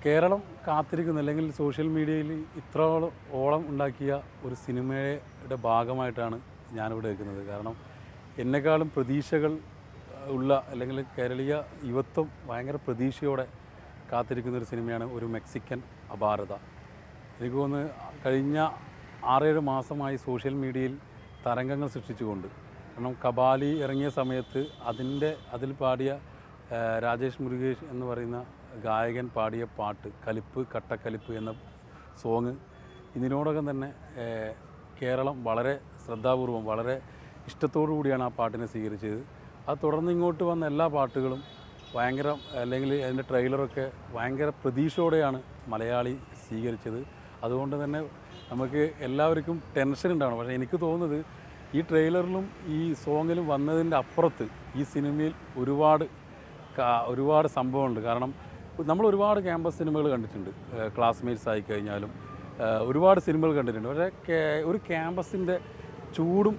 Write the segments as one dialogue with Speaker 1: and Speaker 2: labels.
Speaker 1: കേരളം കാത്തിരിക്കുന്ന അല്ലെങ്കിൽ സോഷ്യൽ മീഡിയയിൽ ഇത്രോളം ഓളം ഉണ്ടാക്കിയ ഒരു സിനിമയുടെ ഭാഗമായിട്ടാണ് ഞാനിവിടെ നിൽക്കുന്നത് കാരണം എന്നെക്കാളും പ്രതീക്ഷകൾ അഹ്, ഉള്ള അല്ലെങ്കിൽ കേരളീയ യുവത്വം ഭയങ്കര പ്രതീക്ഷയോടെ കാത്തിരിക്കുന്ന ഒരു സിനിമയാണ് ഒരു മെക്സിക്കൻ അപാരത എനിക്ക് തോന്നുന്നു കഴിഞ്ഞ ആറേഴ് മാസമായി സോഷ്യൽ മീഡിയയിൽ തരംഗങ്ങൾ സൃഷ്ടിച്ചുകൊണ്ട് കാരണം കബാലി ഇറങ്ങിയ സമയത്ത് അതിൻ്റെ അതിൽ പാടിയ ആ, രാജേഷ് മുരുകേഷ് എന്ന് പറയുന്ന ഗായകൻ പാടിയ പാട്ട് കലിപ്പ് കട്ടക്കലിപ്പ് എന്ന സോങ് ഇതിനോടകം തന്നെ ഏ, കേരളം വളരെ ശ്രദ്ധാപൂർവം വളരെ ഇഷ്ടത്തോടു കൂടിയാണ് ആ പാട്ടിനെ സ്വീകരിച്ചത് അത് തുടർന്ന് ഇങ്ങോട്ട് വന്ന എല്ലാ പാട്ടുകളും ഭയങ്കര അല്ലെങ്കിൽ അതിൻ്റെ ട്രെയിലറൊക്കെ ഭയങ്കര പ്രതീക്ഷയോടെയാണ് മലയാളി സ്വീകരിച്ചത് അതുകൊണ്ട് തന്നെ നമുക്ക് എല്ലാവർക്കും ടെൻഷൻ ഉണ്ടാവണം പക്ഷേ എനിക്ക് തോന്നുന്നത് ഈ ട്രെയിലറിലും ഈ സോങ്ങിലും വന്നതിൻ്റെ അപ്പുറത്ത് ഈ സിനിമയിൽ ഒരുപാട് കാ- ഒരുപാട് സംഭവമുണ്ട് കാരണം നമ്മൾ ഒരുപാട് ക്യാമ്പസ് സിനിമകൾ കണ്ടിട്ടുണ്ട് ക്ലാസ്മേറ്റ്സ് ആയി കഴിഞ്ഞാലും ഏഹ് ഒരുപാട് സിനിമകൾ കണ്ടിട്ടുണ്ട് പക്ഷേ കേ- ഒരു ക്യാമ്പസിൻ്റെ ചൂടും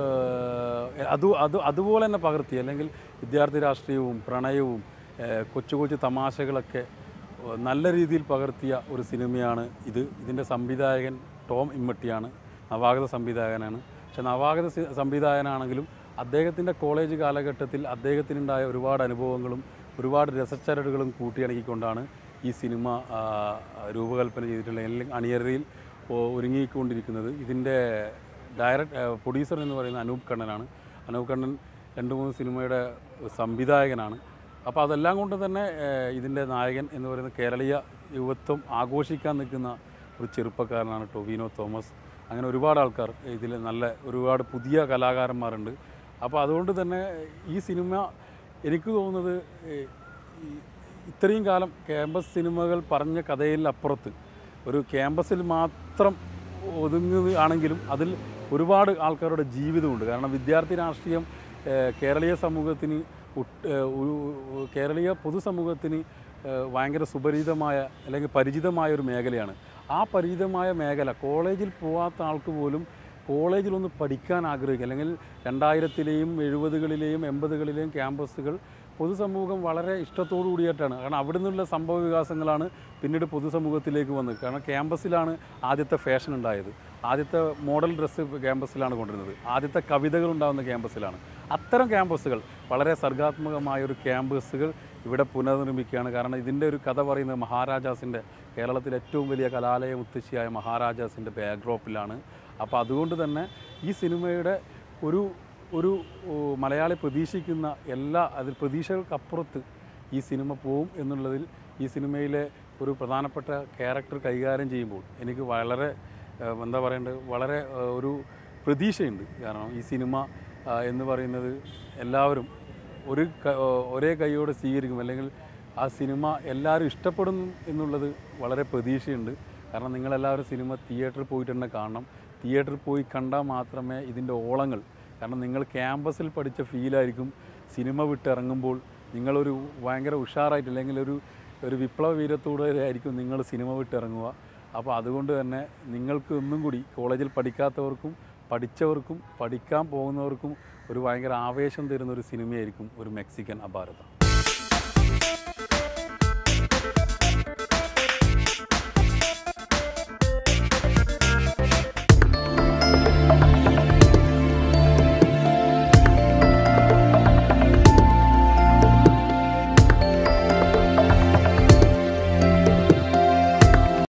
Speaker 1: ഏഹ് അത് അത് അതുപോലെ തന്നെ പകർത്തി അല്ലെങ്കിൽ വിദ്യാർത്ഥി രാഷ്ട്രീയവും പ്രണയവും ഏഹ് കൊച്ചു കൊച്ചു തമാശകളൊക്കെ ഏഹ് നല്ല രീതിയിൽ പകർത്തിയ ഒരു സിനിമയാണ് ഇത് ഇതിൻ്റെ സംവിധായകൻ ടോം ഇമ്മട്ടിയാണ് നവാഗത സംവിധായകനാണ് പക്ഷെ നവാഗത സി- സംവിധായകനാണെങ്കിലും അദ്ദേഹത്തിൻ്റെ കോളേജ് കാലഘട്ടത്തിൽ അദ്ദേഹത്തിനുണ്ടായ ഒരുപാട് അനുഭവങ്ങളും ഒരുപാട് രസച്ചരടുകളും കൂട്ടിയിണക്കിക്കൊണ്ടാണ് ഈ സിനിമ ആ, രൂപകൽപ്പന ചെയ്തിട്ടുള്ളത് അല്ലെങ്കിൽ അണിയറയിൽ ഒ- ഒരുങ്ങിക്കൊണ്ടിരിക്കുന്നത് ഇതിൻ്റെ ഡയറക്ട് പ്രൊഡ്യൂസർ എന്ന് പറയുന്ന അനൂപ് കണ്ണനാണ് അനൂപ് കണ്ണൻ രണ്ട് മൂന്ന് സിനിമയുടെ സംവിധായകനാണ് അപ്പോൾ അതെല്ലാം കൊണ്ട് തന്നെ ഏഹ്, ഇതിൻ്റെ നായകൻ എന്ന് പറയുന്ന കേരളീയ യുവത്വം ആഘോഷിക്കാൻ നിൽക്കുന്ന ഒരു ചെറുപ്പക്കാരനാണ് ടൊവിനോ തോമസ് അങ്ങനെ ഒരുപാട് ആൾക്കാർ ഇതിൽ നല്ല ഒരുപാട് പുതിയ കലാകാരന്മാരുണ്ട് അപ്പോൾ അതുകൊണ്ട് തന്നെ ഈ സിനിമ എനിക്ക് തോന്നുന്നത് ഏഹ്, ഈ- ഇത്രയും കാലം ക്യാമ്പസ് സിനിമകൾ പറഞ്ഞ കഥയിൽ അപ്പുറത്ത് ഒരു ക്യാമ്പസിൽ മാത്രം ഒതുങ്ങുക ആണെങ്കിലും അതിൽ ഒരുപാട് ആൾക്കാരുടെ ജീവിതമുണ്ട് കാരണം വിദ്യാർത്ഥി രാഷ്ട്രീയം ഏഹ്, കേരളീയ സമൂഹത്തിന് ഒട്ട്- ഏഹ്, ഒരു ഒരു കേരളീയ പൊതുസമൂഹത്തിന് ഏഹ്, ഭയങ്കര സുപരിചിതമായ അല്ലെങ്കിൽ പരിചിതമായ ഒരു മേഖലയാണ് ആ പരിചിതമായ മേഖല കോളേജിൽ പോവാത്ത ആൾക്ക് പോലും കോളേജിലൊന്ന് പഠിക്കാൻ ആഗ്രഹിക്കുക അല്ലെങ്കിൽ രണ്ടായിരത്തിലെയും എഴുപതുകളിലെയും എൺപതുകളിലെയും ക്യാമ്പസുകൾ പൊതുസമൂഹം വളരെ ഇഷ്ടത്തോടു കൂടിയിട്ടാണ് കാരണം അവിടെ നിന്നുള്ള സംഭവ വികാസങ്ങളാണ് പിന്നീട് പൊതുസമൂഹത്തിലേക്ക് വന്നത് കാരണം ക്യാമ്പസിലാണ് ആദ്യത്തെ ഫാഷൻ ഉണ്ടായത് ആദ്യത്തെ മോഡൽ ഡ്രസ്സ് ക്യാമ്പസിലാണ് കൊണ്ടുവരുന്നത് ആദ്യത്തെ കവിതകൾ ഉണ്ടാകുന്ന ക്യാമ്പസിലാണ് അത്തരം ക്യാമ്പസുകൾ വളരെ സർഗാത്മകമായ ഒരു ക്യാമ്പസുകൾ ഇവിടെ പുനർനിർമ്മിക്കുകയാണ് കാരണം ഇതിൻ്റെ ഒരു കഥ പറയുന്നത് മഹാരാജാസിൻ്റെ കേരളത്തിലെ ഏറ്റവും വലിയ കലാലയ മുത്തശ്ശിയായ മഹാരാജാസിൻ്റെ ബാക്ക്ഡ്രോപ്പിലാണ് അപ്പോൾ അതുകൊണ്ട് തന്നെ ഈ സിനിമയുടെ ഒരു ഒരു ഓ, മലയാളി പ്രതീക്ഷിക്കുന്ന എല്ലാ അതിൽ പ്രതീക്ഷകൾക്കപ്പുറത്ത് ഈ സിനിമ പോവും എന്നുള്ളതിൽ ഈ സിനിമയിലെ ഒരു പ്രധാനപ്പെട്ട ക്യാരക്ടർ കൈകാര്യം ചെയ്യുമ്പോൾ എനിക്ക് വളരെ ഏഹ്, എന്താ പറയേണ്ടത് വളരെ ഏഹ്, ഒരു പ്രതീക്ഷയുണ്ട് കാരണം ഈ സിനിമ ആ, എന്ന് പറയുന്നത് എല്ലാവരും ഒരു ക- ഒരേ കൈയോടെ സ്വീകരിക്കും അല്ലെങ്കിൽ ആ സിനിമ എല്ലാവരും ഇഷ്ടപ്പെടും എന്നുള്ളത് വളരെ പ്രതീക്ഷയുണ്ട് കാരണം നിങ്ങളെല്ലാവരും സിനിമ തിയേറ്ററിൽ പോയിട്ട് തന്നെ കാണണം തിയേറ്ററിൽ പോയി കണ്ടാൽ മാത്രമേ ഇതിൻ്റെ ഓളങ്ങൾ കാരണം നിങ്ങൾ ക്യാമ്പസിൽ പഠിച്ച ഫീലായിരിക്കും സിനിമ വിട്ടിറങ്ങുമ്പോൾ നിങ്ങളൊരു ഭയങ്കര ഉഷാറായിട്ട് അല്ലെങ്കിൽ ഒരു ഒരു വിപ്ലവ വീരത്തോടെ ആയിരിക്കും നിങ്ങൾ സിനിമ വിട്ടിറങ്ങുക അപ്പോൾ അതുകൊണ്ട് തന്നെ നിങ്ങൾക്ക് ഒന്നും കൂടി കോളേജിൽ പഠിക്കാത്തവർക്കും പഠിച്ചവർക്കും പഠിക്കാൻ പോകുന്നവർക്കും ഒരു ഭയങ്കര ആവേശം തരുന്ന ഒരു സിനിമയായിരിക്കും ഒരു മെക്സിക്കൻ അപാരത